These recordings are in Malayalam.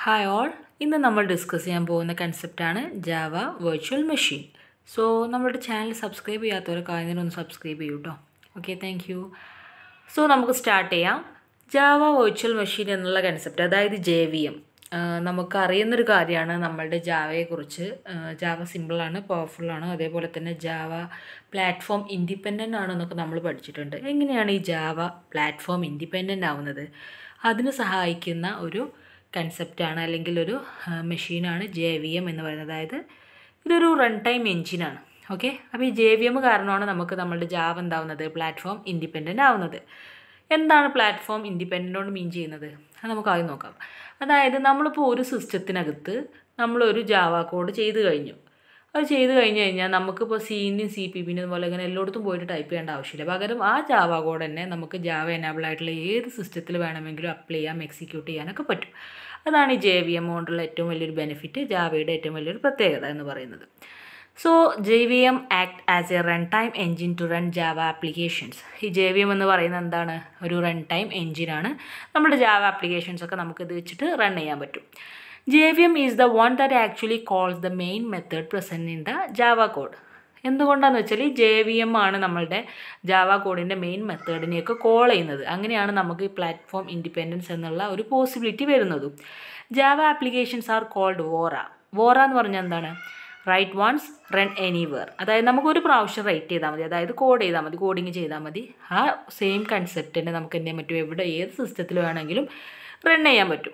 ഹായ് ഓൾ ഇന്ന് നമ്മൾ ഡിസ്കസ് ചെയ്യാൻ പോകുന്ന കൺസെപ്റ്റാണ് ജാവ വെർച്വൽ മെഷീൻ സോ നമ്മളുടെ ചാനൽ സബ്സ്ക്രൈബ് ചെയ്യാത്തവരൊക്കെ ആയതിനും ഒന്ന് സബ്സ്ക്രൈബ് ചെയ്യൂ കേട്ടോ ഓക്കെ താങ്ക് യു സോ നമുക്ക് സ്റ്റാർട്ട് ചെയ്യാം ജാവ വെർച്വൽ മെഷീൻ എന്നുള്ള കൺസെപ്റ്റ് അതായത് ജെ വി എം നമുക്ക് അറിയുന്നൊരു കാര്യമാണ് നമ്മളുടെ ജാവയെക്കുറിച്ച് ജാവ സിമ്പിളാണ് പവർഫുള്ളാണ് അതേപോലെ തന്നെ ജാവ പ്ലാറ്റ്ഫോം ഇൻഡിപെൻഡൻ്റ് ആണെന്നൊക്കെ നമ്മൾ പഠിച്ചിട്ടുണ്ട് എങ്ങനെയാണ് ഈ ജാവ പ്ലാറ്റ്ഫോം ഇൻഡിപെൻഡൻ്റ് ആവുന്നത് അതിന് സഹായിക്കുന്ന ഒരു കൺസെപ്റ്റാണ് അല്ലെങ്കിൽ ഒരു മെഷീനാണ് ജെ വി എം എന്ന് പറയുന്നത് അതായത് ഇതൊരു റൺ ടൈം എഞ്ചിനാണ് ഓക്കെ അപ്പോൾ ഈ ജെ വി എം കാരണമാണ് നമുക്ക് നമ്മളുടെ ജാവ എന്താവുന്നത് പ്ലാറ്റ്ഫോം ഇൻഡിപെൻഡൻ്റ് ആവുന്നത് എന്താണ് പ്ലാറ്റ്ഫോം ഇൻഡിപെൻഡൻ്റ് കൊണ്ട് മീൻ ചെയ്യുന്നത് അത് നമുക്ക് ആദ്യം നോക്കാം അതായത് നമ്മളിപ്പോൾ ഒരു സിസ്റ്റത്തിനകത്ത് നമ്മളൊരു ജാവ കോഡ് ചെയ്ത് കഴിഞ്ഞു അത് ചെയ്ത് കഴിഞ്ഞ് കഴിഞ്ഞാൽ നമുക്കിപ്പോൾ സീൻ്റെയും സി പി പിൻ്റെയും പോലെ ഇങ്ങനെ എല്ലായിടത്തും പോയിട്ട് ടൈപ്പ് ചെയ്യേണ്ട ആവശ്യമില്ല പകരം ആ ജാവ കോഡ് തന്നെ നമുക്ക് ജാവ എനാബിൾ ആയിട്ടുള്ള ഏത് സിസ്റ്റത്തിൽ വേണമെങ്കിലും അപ്ലൈ ചെയ്യാം എക്സിക്യൂട്ട് ചെയ്യാനൊക്കെ പറ്റും അതാണ് ഈ ജെ വി എം കൊണ്ടുള്ള ഏറ്റവും വലിയൊരു ബെനിഫിറ്റ് ജാവയുടെ ഏറ്റവും വലിയൊരു പ്രത്യേകത എന്ന് പറയുന്നത് so J V M act as a run time engine to run Java applications ഈ ജെ വി എം എന്ന് പറയുന്നത് എന്താണ് ഒരു റൺ ടൈം എൻജിനാണ് നമ്മുടെ ജാവ ആപ്ലിക്കേഷൻസ് ഒക്കെ നമുക്കിത് വെച്ചിട്ട് റൺ ചെയ്യാൻ പറ്റും J V M is the one that actually calls the main method present in the Java code എന്തുകൊണ്ടാണെന്ന് വെച്ചാൽ ഈ ജെ വി എം ആണ് നമ്മളുടെ ജാവ കോഡിൻ്റെ മെയിൻ മെത്തേഡിനെയൊക്കെ കോൾ ചെയ്യുന്നത് അങ്ങനെയാണ് നമുക്ക് ഈ പ്ലാറ്റ്ഫോം ഇൻഡിപെൻഡൻസ് എന്നുള്ള ഒരു പോസിബിലിറ്റി വരുന്നതും Java applications are called Vora Vora എന്ന് പറഞ്ഞാൽ എന്താണ് റൈറ്റ് വൺസ് റൺ എനിവർ അതായത് നമുക്ക് ഒരു പ്രാവശ്യം റൈറ്റ് ചെയ്താൽ മതി അതായത് കോഡ് ചെയ്താൽ മതി കോഡിങ് ചെയ്താൽ മതി ആ സെയിം കൺസെപ്റ്റിനെ നമുക്ക് എന്ത് ചെയ്യാൻ പറ്റും എവിടെ ഏത് സിസ്റ്റത്തിൽ വേണമെങ്കിലും റൺ ചെയ്യാൻ പറ്റും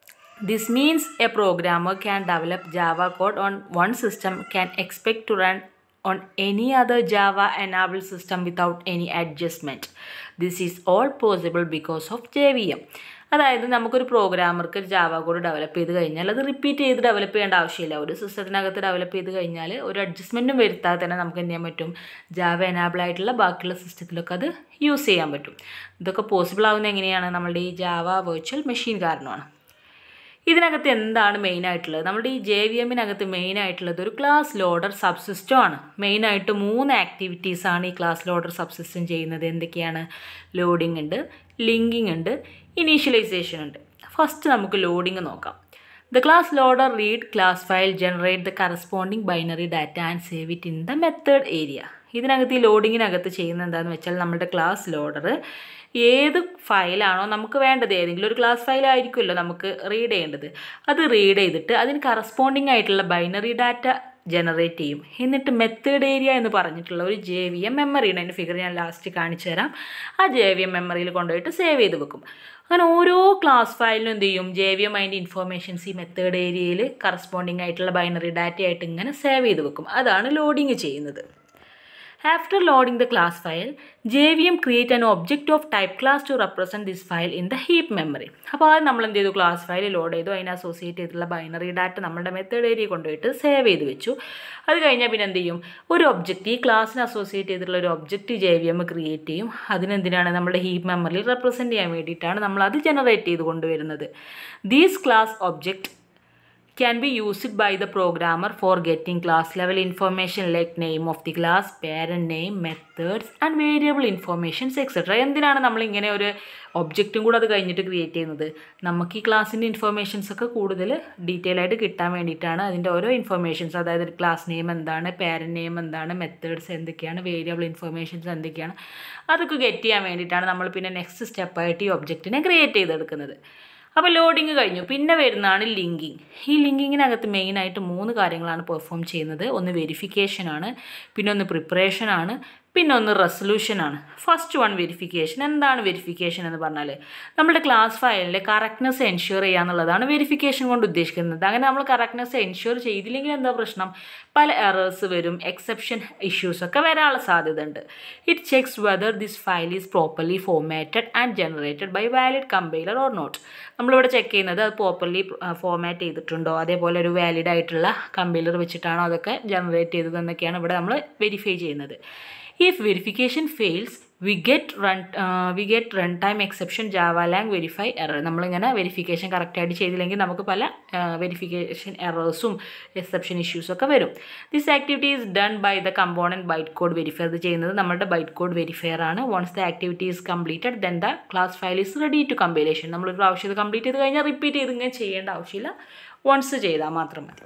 this means a programmer can develop Java code on one system can expect to run on any other Java enabled system without any adjustment. This is all possible because of JVM. അതായത് നമുക്കൊരു പ്രോഗ്രാമർക്ക് ഒരു ജാവ കോഡ് ഡെവലപ്പ് ചെയ്ത് കഴിഞ്ഞാൽ അത് റിപ്പീറ്റ് ചെയ്ത് ഡെവലപ്പ് ചെയ്യേണ്ട ആവശ്യമില്ല ഒരു സിസ്റ്റത്തിനകത്ത് ഡെവലപ്പ് ചെയ്ത് കഴിഞ്ഞാൽ ഒരു അഡ്ജസ്റ്റ്മെൻറ്റും വരുത്താതെ തന്നെ നമുക്ക് എന്ത് ചെയ്യാൻ പറ്റും ജാവ എനാബിൾ ആയിട്ടുള്ള ബാക്കിയുള്ള സിസ്റ്റത്തിലൊക്കെ അത് യൂസ് ചെയ്യാൻ പറ്റും ഇതൊക്കെ പോസിബിൾ ആവുന്നത് എങ്ങനെയാണ് നമ്മളുടെ ഈ ജാവ വെർച്വൽ മെഷീൻ കാരണമാണ് ഇതിനകത്ത് എന്താണ് മെയിനായിട്ടുള്ളത് നമ്മുടെ ഈ ജെ വി എമ്മിനകത്ത് മെയിനായിട്ടുള്ളത് ഒരു ക്ലാസ് ലോഡർ സബ്സിസ്റ്റം ആണ് മെയിനായിട്ട് മൂന്ന് ആക്ടിവിറ്റീസാണ് ഈ ക്ലാസ് ലോഡർ സബ്സിസ്റ്റം ചെയ്യുന്നത് എന്തൊക്കെയാണ് ലോഡിംഗ് ഉണ്ട് ലിങ്കിങ് ഉണ്ട് ഇനീഷ്യലൈസേഷൻ ഉണ്ട് ഫസ്റ്റ് നമുക്ക് ലോഡിംഗ് നോക്കാം the class loader read class file generate the corresponding binary data and save it in the method area ഇതിനകത്ത് ഈ ലോഡിങ്ങിനകത്ത് ചെയ്യുന്നത് എന്താണെന്ന് വെച്ചാൽ നമ്മുടെ ക്ലാസ് ലോഡർ ഏത് ഫയലാണോ നമുക്ക് വേണ്ടത് ഏതെങ്കിലും ഒരു ക്ലാസ് ഫയലായിരിക്കുമല്ലോ നമുക്ക് റീഡ് ചെയ്യേണ്ടത് അത് റീഡ് ചെയ്തിട്ട് അതിന് കറസ്പോണ്ടിങ് ആയിട്ടുള്ള ബൈനറി ഡാറ്റ ജനറേറ്റ് ചെയ്യും എന്നിട്ട് മെത്തേഡ് ഏരിയ എന്ന് പറഞ്ഞിട്ടുള്ള ഒരു ജെ വി എം മെമ്മറിയാണ് അതിൻ്റെ ഫിഗർ ഞാൻ ലാസ്റ്റ് കാണിച്ചു തരാം ആ ജെ വി എം മെമ്മറിയിൽ കൊണ്ടുപോയിട്ട് സേവ് ചെയ്ത് വെക്കും അങ്ങനെ ഓരോ ക്ലാസ് ഫയലിനും എന്ത് ചെയ്യും ജെ വി എം അതിൻ്റെ ഇൻഫോർമേഷൻസ് ഈ മെത്തേഡ് ഏരിയയിൽ കറസ്പോണ്ടിങ് ആയിട്ടുള്ള ബൈനറി ഡാറ്റ ആയിട്ട് ഇങ്ങനെ സേവ് ചെയ്ത് വെക്കും അതാണ് ലോഡിങ് ചെയ്യുന്നത് After loading the class file, JVM create an object of type class to represent this file in the heap memory. അപ്പോൾ അത് നമ്മൾ എന്ത് ചെയ്തു ക്ലാസ് ഫയൽ ലോഡ് ചെയ്തു അതിനെ അസോസിയേറ്റ് ചെയ്തിട്ടുള്ള ബൈനറി ഡാറ്റ നമ്മുടെ മെത്തേഡ് ഏരിയ കൊണ്ടുപോയിട്ട് സേവ് ചെയ്ത് വെച്ചു അത് കഴിഞ്ഞാൽ പിന്നെ എന്ത് ചെയ്യും ഒരു ഒബ്ജക്റ്റ് ഈ ക്ലാസ്സിന് അസോസിയേറ്റ് ചെയ്തിട്ടുള്ള ഒരു object J V M create ചെയ്യും അതിനെന്തിനാണ് നമ്മുടെ ഹീപ്പ് മെമ്മറിയിൽ റെപ്രസെൻറ്റ് ചെയ്യാൻ വേണ്ടിയിട്ടാണ് നമ്മൾ അത് ജനറേറ്റ് ചെയ്ത് കൊണ്ടുവരുന്നത് these class object can be used by the programmer for getting class level information like name of the class, parent name, methods and variable informations etc. എന്തിനാണ് നമ്മൾ ഇങ്ങനെ ഒരു ഒബ്ജക്റ്റും കൂടെ അത് കഴിഞ്ഞിട്ട് ക്രിയേറ്റ് ചെയ്യുന്നത് നമുക്ക് ഈ ക്ലാസ്സിൻ്റെ ഇൻഫർമേഷൻസ് ഒക്കെ കൂടുതൽ ഡീറ്റെയിൽ ആയിട്ട് കിട്ടാൻ വേണ്ടിയിട്ടാണ് അതിൻ്റെ ഓരോ ഇൻഫർമേഷൻസ് അതായത് ക്ലാസ് നെയിം എന്താണ് പാരൻറ്റ് നെയിം എന്താണ് മെത്തേഡ്സ് എന്തൊക്കെയാണ് വേരിയബിൾ ഇൻഫർമേഷൻസ് എന്തൊക്കെയാണ് അതൊക്കെ ഗെറ്റ് ചെയ്യാൻ വേണ്ടിയിട്ടാണ് നമ്മൾ പിന്നെ നെക്സ്റ്റ് സ്റ്റെപ്പായിട്ട് ഈ ഒബ്ജക്റ്റിനെ ക്രിയേറ്റ് ചെയ്തെടുക്കുന്നത് അപ്പോൾ ലോഡിങ് കഴിഞ്ഞു പിന്നെ വരുന്നതാണ് ലിങ്കിങ് ഈ ലിങ്കിങ്ങിനകത്ത് മെയിനായിട്ട് മൂന്ന് കാര്യങ്ങളാണ് പെർഫോം ചെയ്യുന്നത് ഒന്ന് വെരിഫിക്കേഷനാണ് പിന്നെ ഒന്ന് പ്രിപ്പറേഷനാണ് പിന്നെ ഒന്ന് റെസൊല്യൂഷനാണ് ഫസ്റ്റ് വൺ വെരിഫിക്കേഷൻ എന്താണ് വെരിഫിക്കേഷൻ എന്ന് പറഞ്ഞാൽ നമ്മുടെ ക്ലാസ് ഫയലിൻ്റെ കറക്റ്റ്നെസ് എൻഷുർ ചെയ്യുക എന്നുള്ളതാണ് വെരിഫിക്കേഷൻ കൊണ്ട് ഉദ്ദേശിക്കുന്നത് അങ്ങനെ നമ്മൾ കറക്റ്റ്നെസ് എൻഷുർ ചെയ്തില്ലെങ്കിൽ എന്താ പ്രശ്നം പല എറേഴ്സ് വരും എക്സെപ്ഷൻ ഇഷ്യൂസ് ഒക്കെ വരാനുള്ള സാധ്യത ഉണ്ട് it checks whether this file is properly formatted and generated by valid compiler or not നമ്മളിവിടെ ചെക്ക് ചെയ്യുന്നത് അത് പ്രോപ്പർലി ഫോർമാറ്റ് ചെയ്തിട്ടുണ്ടോ അതേപോലെ ഒരു വാലിഡ് ആയിട്ടുള്ള കമ്പൈലർ വെച്ചിട്ടാണോ അതൊക്കെ ജനറേറ്റ് ചെയ്തതെന്നൊക്കെയാണ് ഇവിടെ നമ്മൾ വെരിഫൈ ചെയ്യുന്നത് if verification fails we get run we get run time exception Java lang verify error നമ്മളിങ്ങനെ വെരിഫിക്കേഷൻ കറക്റ്റായിട്ട് ചെയ്തില്ലെങ്കിൽ നമുക്ക് പല വെരിഫിക്കേഷൻ എറേഴ്സും എക്സെപ്ഷൻ ഇഷ്യൂസും ഒക്കെ വരും this activity is done by the component byte code verifier ഇത് ചെയ്യുന്നത് നമ്മുടെ ബൈറ്റ് കോഡ് വെരിഫയർ ആണ് once the activity is completed then the class file is ready to compilation നമ്മളൊരു പ്രാവശ്യം ഇത് കംപ്ലീറ്റ് ചെയ്ത് കഴിഞ്ഞാൽ റിപ്പീറ്റ് ചെയ്ത് ഇങ്ങനെ ചെയ്യേണ്ട ആവശ്യമില്ല വൺസ് ചെയ്താൽ മാത്രം മതി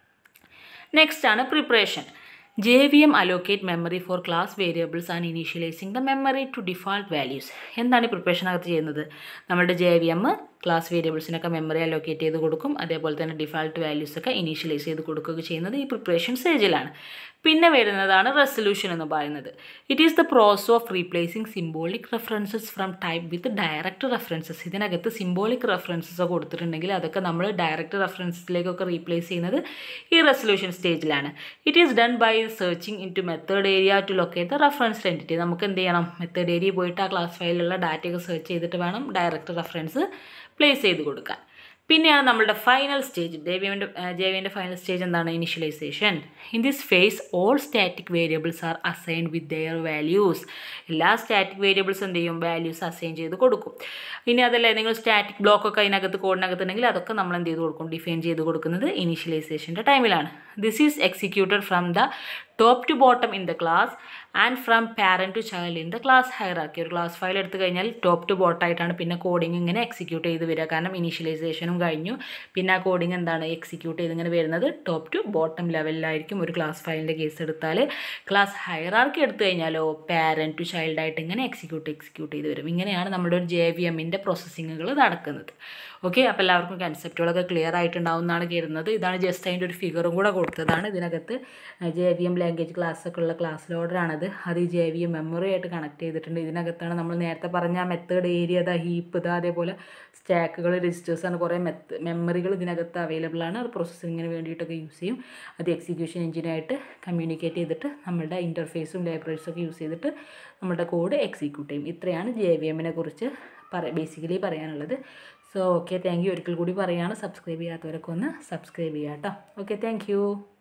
നെക്സ്റ്റ് ആണ് preparation J V M allocate memory for class variables and initializing the memory to default values എന്താണ് ഈ പ്രിപ്പറേഷനകത്ത് ചെയ്യുന്നത് നമ്മുടെ ജെ വി എം ക്ലാസ് വേരിയബിൾസിനൊക്കെ മെമ്മറി അലോക്കേറ്റ് ചെയ്ത് കൊടുക്കും അതേപോലെ തന്നെ ഡിഫാൾട്ട് വാല്യൂസ് ഒക്കെ ഇനീഷ്യലൈസ് ചെയ്ത് കൊടുക്കുകയൊക്കെ ചെയ്യുന്നത് ഈ പ്രിപ്പറേഷൻ സ്റ്റേജിലാണ് പിന്നെ വരുന്നതാണ് റെസൊല്യൂഷൻ എന്ന് പറയുന്നത് it is the process of replacing symbolic references from type with direct references ഇതിനകത്ത് സിംബോളിക് റെഫറൻസസ് കൊടുത്തിട്ടുണ്ടെങ്കിൽ അതൊക്കെ നമ്മൾ ഡയറക്റ്റ് റെഫറൻസിലേക്കൊക്കെ റീപ്ലേസ് ചെയ്യുന്നത് ഈ റെസൊല്യൂഷൻ സ്റ്റേജിലാണ് it is done by searching in to method area to locate the reference entity നമുക്ക് എന്ത് ചെയ്യണം മെത്തേഡ് ഏരിയ പോയിട്ട് ആ ക്ലാസ് ഫയലിലുള്ള ഡാറ്റയൊക്കെ സെർച്ച് ചെയ്തിട്ട് വേണം ഡയറക്റ്റ് റെഫറൻസ് പ്ലേസ് ചെയ്ത് കൊടുക്കാൻ പിന്നെയാണ് നമ്മളുടെ ഫൈനൽ സ്റ്റേജ് ജെവിൻ്റെ ജെവിൻ്റെ ഫൈനൽ സ്റ്റേജ് എന്താണ് initialization in this phase all static variables are assigned with their values എല്ലാ സ്റ്റാറ്റിക് വേരിയബിൾസ് എന്ത് ചെയ്യും വാല്യൂസ് അസൈൻ ചെയ്ത് കൊടുക്കും ഇനി അതല്ല നിങ്ങൾ സ്റ്റാറ്റിക് ബ്ലോക്ക് ഒക്കെ അതിനകത്ത് കോഡിനകത്ത് ഉണ്ടെങ്കിൽ അതൊക്കെ നമ്മൾ എന്ത് ചെയ്ത് കൊടുക്കും ഡിഫൈൻ ചെയ്ത് കൊടുക്കുന്നത് ഇനിഷ്യലൈസേഷൻ്റെ ടൈമിലാണ് this is executed from the top to bottom in the class and from parent to child in the class hierarchy ഒരു ക്ലാസ് ഫയൽ എടുത്തു കഴിഞ്ഞാൽ ടോപ്പ് ടു ബോട്ടായിട്ടാണ് പിന്നെ കോഡിങ് ഇങ്ങനെ എക്സിക്യൂട്ട് ചെയ്ത് വരിക കാരണം ഇനീഷ്യലൈസേഷനും കഴിഞ്ഞു പിന്നെ ആ കോഡിങ് എന്താണ് എക്സിക്യൂട്ട് ചെയ്ത് ഇങ്ങനെ വരുന്നത് ടോപ്പ് ടു ബോട്ടം ലെവലിലായിരിക്കും ഒരു ക്ലാസ് ഫയലിൻ്റെ കേസ് എടുത്താൽ ക്ലാസ് ഹയറാർക്കി എടുത്തു കഴിഞ്ഞാലോ പാരൻറ്റ് ടു ചൈൽഡായിട്ട് ഇങ്ങനെ എക്സിക്യൂട്ട് എക്സിക്യൂട്ട് ചെയ്ത് വരും ഇങ്ങനെയാണ് നമ്മുടെ ഒരു ജെ വി എമ്മിൻ്റെ പ്രോസസ്സിങ്ങുകൾ നടക്കുന്നത് ഓക്കെ അപ്പോൾ എല്ലാവർക്കും കൺസെപ്റ്റുകളൊക്കെ ക്ലിയർ ആയിട്ടുണ്ടാവും എന്നാണ് കരുതുന്നത് ഇതാണ് ജസ്റ്റ് അതിൻ്റെ ഒരു ഫിഗറും കൂടെ കൊടുത്തതാണ് ഇതിനകത്ത് ജെ വി എം ലാംഗ്വേജ് ക്ലാസ്സൊക്കെ ഉള്ള ക്ലാസ് ലോഡറാണത് അത് ഈ ജെ വി എം മെമ്മറി ആയിട്ട് കണക്ട് ചെയ്തിട്ടുണ്ട് ഇതിനകത്താണ് നമ്മൾ നേരത്തെ പറഞ്ഞ ആ മെത്തേഡ് ഏരിയ ദ ഹീപ്പ് ഇതാ അതേപോലെ സ്റ്റാക്കുകൾ രജിസ്റ്റേഴ്സ് ആണ് കുറേ മെത്ത് മെമ്മറികൾ ഇതിനകത്ത് അവൈലബിൾ ആണ് അത് പ്രോസസ്സിങ്ങിന് വേണ്ടിയിട്ടൊക്കെ യൂസ് ചെയ്യും അത് എക്സിക്യൂഷൻ എഞ്ചിനായിട്ട് കമ്മ്യൂണിക്കേറ്റ് ചെയ്തിട്ട് നമ്മുടെ ഇൻ്റർഫേസും ലൈബ്രറീസും ഒക്കെ യൂസ് ചെയ്തിട്ട് നമ്മുടെ കോഡ് എക്സിക്യൂട്ട് ചെയ്യും ഇത്രയാണ് ജെ വി എമ്മിനെ കുറിച്ച് പറ ബേസിക്കലി പറയാനുള്ളത് സോ ഓക്കെ താങ്ക് യു ഒരിക്കൽ കൂടി പറയുകയാണ് സബ്സ്ക്രൈബ് ചെയ്യാത്തവരൊക്കെ ഒന്ന് സബ്സ്ക്രൈബ് ചെയ്യാം കേട്ടോ ഓക്കെ താങ്ക് യു